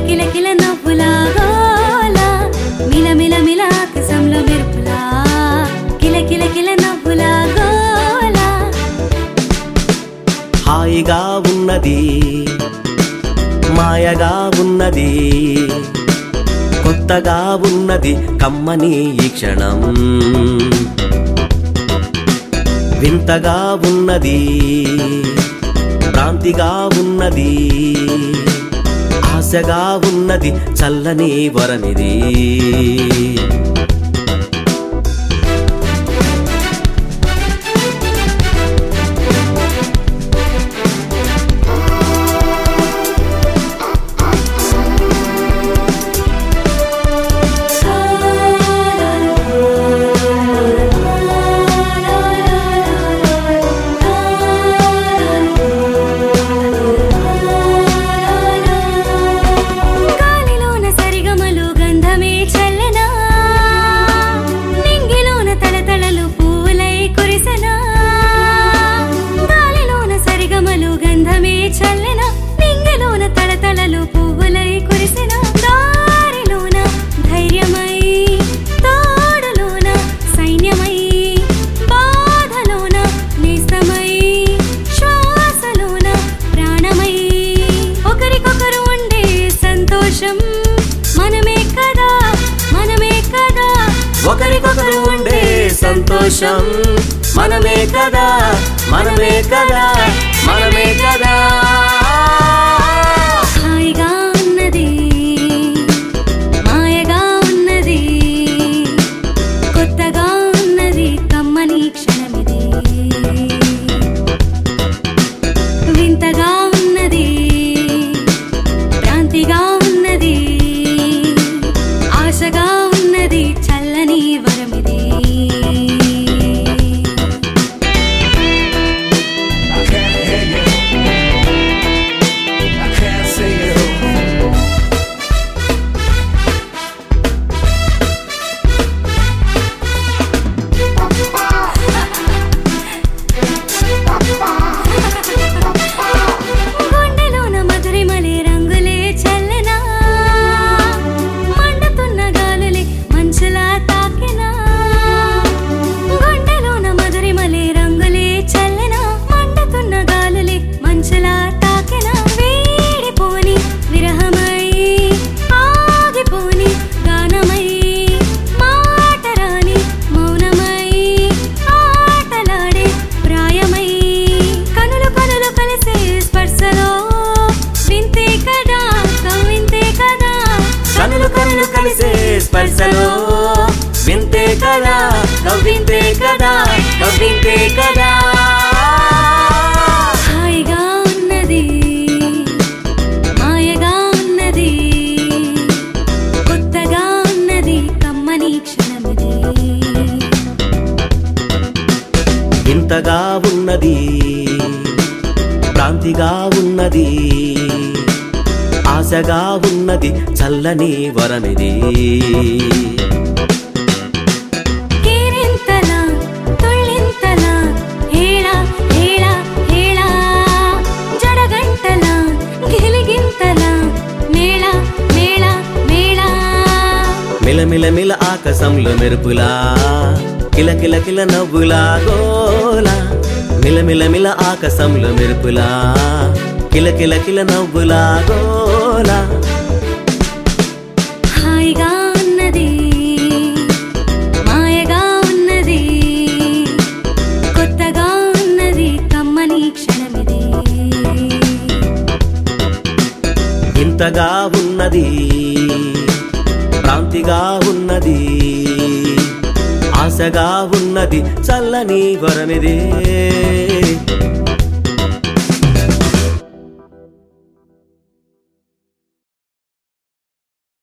కిల కిల నవ్వులా గోలా మిల మిల మిల ఆకాశంలో మెరుపులా కిల కిల కిల నవ్వులా గోలా హాయిగా ఉన్నది మాయగా ఉన్నది కొత్తగా ఉన్నది కమ్మని ఈ క్షణం వింతగా ఉన్నది భ్రాంతిగా ఉన్నది ఆశగా ఉన్నది చల్లని వరమిది గాలిలోన సరిగమలు గంధమే చల్లనా నింగిలోన తలతలలు పూలై కురిసెనా గాలిలోన సరిగమలు గంధమే చల్లనా నింగిలోన తలతలలు పువ్వులై కురిసెనా దారిలోన ధైర్యమై తోడులోన సైన్యమై బాధలోన నేస్తమై శ్వాసలోన ప్రాణమై ఒకరికొకరు ఉండే సంతోషం మనమే కదా మనమే కదా ఒకరికొకరు ఉండే సంతోషం మనమే కదా మనమే కదా మనమే కదా హాయిగా ఉన్నది మాయగా ఉన్నది కొత్తగా ఉన్నది కమ్మని క్షణమిది వింతగా ఉన్నది భ్రాంతిగా ఉన్నది ఆశగా ఉన్నది చల్లని వరమిది I can't hear you. I can't see you. గుండెలోన మధురిమలే రంగులే చల్లనా మండుతున్న గాలులే మంచులా తాకినా గుండెలోన మధురిమలే రంగులే చల్లనా మండుతున్న గాలులే మంచులా తాకినా వేడిపోని విరహమై ఆగిపోని గానమై మాటరాని మౌనమై ఆటలాడే ప్రాయమై కనులు కనులు కలిసే స్పర్శలో వింతే కదా కవింతే కదా కనులు కనులు కలిసే స్పర్శలో వింతే కదా కవ్వింతే కదా కవ్వింతే కదా హాయిగా ఉన్నది మాయగా ఉన్నది కొత్తగా ఉన్నది కమ్మని క్షణమిది వింతగా ఉన్నది భ్రాంతిగా ఉన్నది ఆశగా ఉన్నది చల్లని వరమిది ಕೇರಿಂತಲ ತುಳ್ಳಿಂತಲ ಹೇಳ ಹೇಳ ಹೇಳ ಜಡಗಂಟಲ ಗಿಲಿಗಿಂತಲ ಮೇಳ ಮೇಳ ಮೇಳ మిలమిల మిల ఆకాశంలో మెరుపులా కిల కిల కిల నవ్వులా గోలా మిలమిల మిల ఆకాశంలో మెరుపులా కిల కిల కిల నవ్వులా గోలా హాయిగా ఉన్నది మాయగా ఉన్నది కొత్తగా ఉన్నది కమ్మని క్షణమిది ఇంతగా ఉన్నది భ్రాంతిగా ఉన్నది ఆశగా ఉన్నది చల్లని వరమిదే